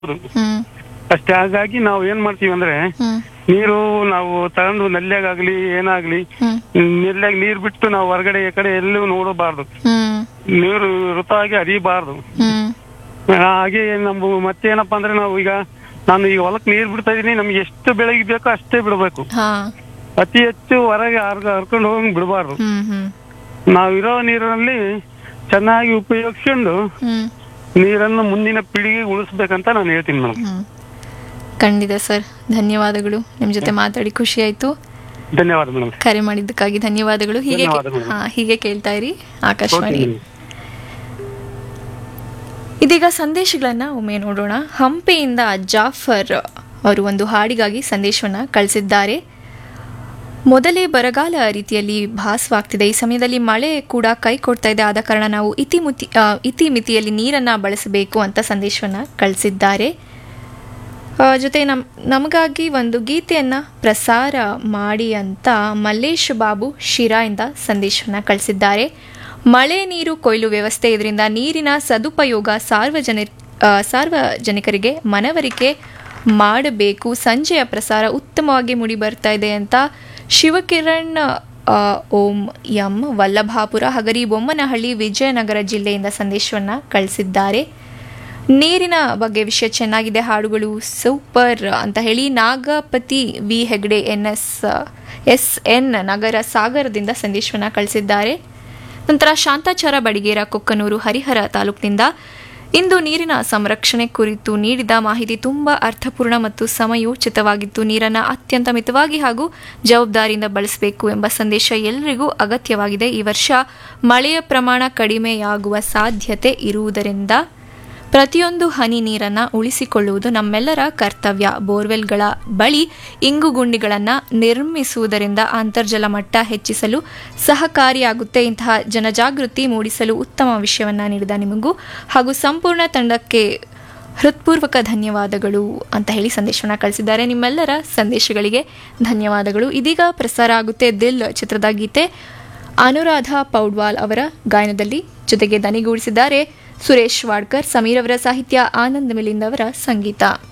ಹ್ಮ್ ಅಷ್ಟೇ ಹಾಗಾಗಿ ನಾವು ಏನ್ ಮಾಡ್ತೀವಿ ಅಂದ್ರೆ ಹ್ಮ್ ನೀರು ನಾವು ತಗೊಂಡು ನಲ್ಯಾಗಾಗ್ಲಿ ಏನಾಗ್ಲಿ ಹ್ಮ್ ನೆಲ್ಲಾಗ ನೀರ್ ಬಿಟ್ಟು ನಾವು ಹೊರಗಡೆ ಈ ಕಡೆ ಎಲ್ಲೂ ನೋಡಬಾರ್ದು ಹ್ಮ್ ನೀರು ವೃತವಾಗಿ ಹರಿಬಾರ್ದು ಹ್ಮ್ ಹಾಗೆ ನಮ್ಮ ಮತ್ತೇನಪ್ಪಾ ಅಂದ್ರೆ ನಾವು ಈಗ ನಾನು ಈಗ ಹೊಲಕ್ ನೀರ್ ಬಿಡ್ತಾ ಇದೀನಿ ನಮ್ಗೆ ಎಷ್ಟು ಬೆಳಗ್ಗೆ ಬೇಕೋ ಅಷ್ಟೇ ಬಿಡ್ಬೇಕು ಹಾ ಅತಿ ಹೆಚ್ಚು ಹೊರಗೆ ಹರ್ಗ ಹರ್ಕೊಂಡು ಹೋಗಂಗ್ ಬಿಡಬಾರ್ದು ಹ್ಮ್ ಹ್ಮ್ ನಾವಿರೋ ನೀರಿನಲ್ಲಿ ಚೆನ್ನಾಗಿ ಉಪಯೋಗಿಸ್ಕೊಂಡು ಹ್ಮ್ ನೀರನ್ನು ಮುಂದಿನ ಪೀಳಿಗೆಗೆ ಉಳಿಸ್ಬೇಕಂತ ನಾನು ಹೇಳ್ತೀನಿ ಮೇಡಮ್ ಹ್ಮ್ ಖಂಡಿತ ಸರ್ ಧನ್ಯವಾದಗಳು ನಿಮ್ ಜೊತೆ ಮಾತಾಡಿ ಖುಷಿ ಆಯ್ತು ಧನ್ಯವಾದ ಮೇಡಮ್ ಕರೆ ಮಾಡಿದ್ದಕ್ಕಾಗಿ ಧನ್ಯವಾದಗಳು ಹೀಗೆ ಧನ್ಯವಾದಗಳು. ಹಾ ಹೀಗೆ ಕೇಳ್ತಾ ಇರಿ ಓಕೆ ಆಕಾಶವಾಣಿ ಮೇಡಮ್. ಇದೀಗ ಸಂದೇಶಗಳನ್ನ ಒಮ್ಮೆ ನೋಡೋಣ ಹಂಪೆಯಿಂದ ಜಾಫರ್ ಅವರು ಒಂದು ಹಾಡಿಗಾಗಿ ಸಂದೇಶವನ್ನ ಕಳಿಸಿದ್ದಾರೆ ಮೊದಲೇ ಬರಗಾಲ ರೀತಿಯಲ್ಲಿ ಭಾಸವಾಗ್ತಿದೆ ಈ ಸಮಯದಲ್ಲಿ ಮಳೆ ಕೂಡ ಕೈ ಕೊಡ್ತಾ ಇದೆ ಆದ ಕಾರಣ ನಾವು ಇತಿಮಿತಿ ಆ, ಇತಿಮಿತಿಯಲ್ಲಿ ನೀರನ್ನ ಬಳಸಬೇಕು ಅಂತ ಸಂದೇಶವನ್ನ ಕಳಿಸಿದ್ದಾರೆ ಆ, ಜೊತೆ ನಮ್ ನಮಗಾಗಿ ಒಂದು ಗೀತೆಯನ್ನ ಪ್ರಸಾರ ಮಾಡಿ ಅಂತ ಮಲ್ಲೇಶ್ ಬಾಬು ಶಿರಾಯಿಂದ ಸಂದೇಶವನ್ನ ಕಳಿಸಿದ್ದಾರೆ ಮಳೆ ನೀರು ಕೊಯ್ಲು ವ್ಯವಸ್ಥೆ ಇದರಿಂದ ನೀರಿನ ಸದುಪಯೋಗ ಸಾರ್ವಜನ ಆ, ಸಾರ್ವಜನಿಕರಿಗೆ ಮನವರಿಕೆ ಮಾಡಬೇಕು ಸಂಜೆಯ ಪ್ರಸಾರ ಉತ್ತಮವಾಗಿ ಮೂಡಿ ಬರ್ತಾ ಇದೆ ಅಂತ ಶಿವಕಿರಣ್ ಆ, ಓಂ ಎಂ ವಲ್ಲಭಾಪುರ ಹಗರಿ ಬೊಮ್ಮನಹಳ್ಳಿ ವಿಜಯನಗರ ಜಿಲ್ಲೆಯಿಂದ ಸಂದೇಶವನ್ನ ಕಳಿಸಿದ್ದಾರೆ ನೀರಿನ ಬಗ್ಗೆ ವಿಷಯ ಚೆನ್ನಾಗಿದೆ ಹಾಡುಗಳು ಸೂಪರ್ ಅಂತ ಹೇಳಿ Nagapati V Hegde N S S N ನಗರ ಸಾಗರದಿಂದ ಸಂದೇಶವನ್ನ ಕಳಿಸಿದ್ದಾರೆ ನಂತರ ಶಾಂತಾಚಾರ ಬಡಿಗೇರ ಕೊಕ್ಕನೂರು ಹರಿಹರ ತಾಲೂಕಿನಿಂದ ಇಂದು ನೀರಿನ ಸಂರಕ್ಷಣೆ ಕುರಿತು ನೀಡಿದ ಮಾಹಿತಿ ತುಂಬಾ ಅರ್ಥಪೂರ್ಣ ಮತ್ತು ಸಮಯೋಚಿತವಾಗಿತ್ತು ನೀರನ್ನು ಅತ್ಯಂತ ಮಿತವಾಗಿ ಹಾಗೂ ಜವಾಬ್ದಾರಿಯಿಂದ ಬಳಸಬೇಕು ಎಂಬ ಸಂದೇಶ ಎಲ್ಲರಿಗೂ ಅಗತ್ಯವಾಗಿದೆ ಈ ವರ್ಷ ಮಳೆಯ ಪ್ರಮಾಣ ಕಡಿಮೆಯಾಗುವ ಸಾಧ್ಯತೆ ಇರುವುದರಿಂದ ಪ್ರತಿಯೊಂದು ಹನಿ ನೀರನ್ನ ಉಳಿಸಿಕೊಳ್ಳುವುದು ನಮ್ಮೆಲ್ಲರ ಕರ್ತವ್ಯ ಬೋರ್ವೆಲ್ಗಳ ಬಳಿ ಇಂಗು ಗುಂಡಿಗಳನ್ನು ನಿರ್ಮಿಸುವುದರಿಂದ ಅಂತರ್ಜಲ ಮಟ್ಟ ಹೆಚ್ಚಿಸಲು ಸಹಕಾರಿಯಾಗುತ್ತೆ ಇಂತಹ ಜನಜಾಗೃತಿ ಮೂಡಿಸಲು ಉತ್ತಮ ವಿಷಯವನ್ನ ನೀಡಿದ ನಿಮಗೂ ಹಾಗೂ ಸಂಪೂರ್ಣ ತಂಡಕ್ಕೆ ಹೃತ್ಪೂರ್ವಕ ಧನ್ಯವಾದಗಳು ಅಂತ ಹೇಳಿ ಸಂದೇಶವನ್ನ ಕಳಿಸಿದ್ದಾರೆ ನಿಮ್ಮೆಲ್ಲರ ಸಂದೇಶಗಳಿಗೆ ಧನ್ಯವಾದಗಳು ಇದೀಗ ಪ್ರಸಾರ ಆಗುತ್ತೆ ದಿಲ್ ಚಿತ್ರದ ಗೀತೆ ಅನುರಾಧ ಪೌಡ್ವಾಲ್ ಅವರ ಗಾಯನದಲ್ಲಿ ಜೊತೆಗೆ ದನಿಗೂಡಿಸಿದ್ದಾರೆ ಸುರೇಶ್ ವಾಡ್ಕರ್ ಸಮೀರ್ ಅವರ ಸಾಹಿತ್ಯ ಆನಂದ್ ಮಿಲಿಂದ್ ಅವರ ಸಂಗೀತ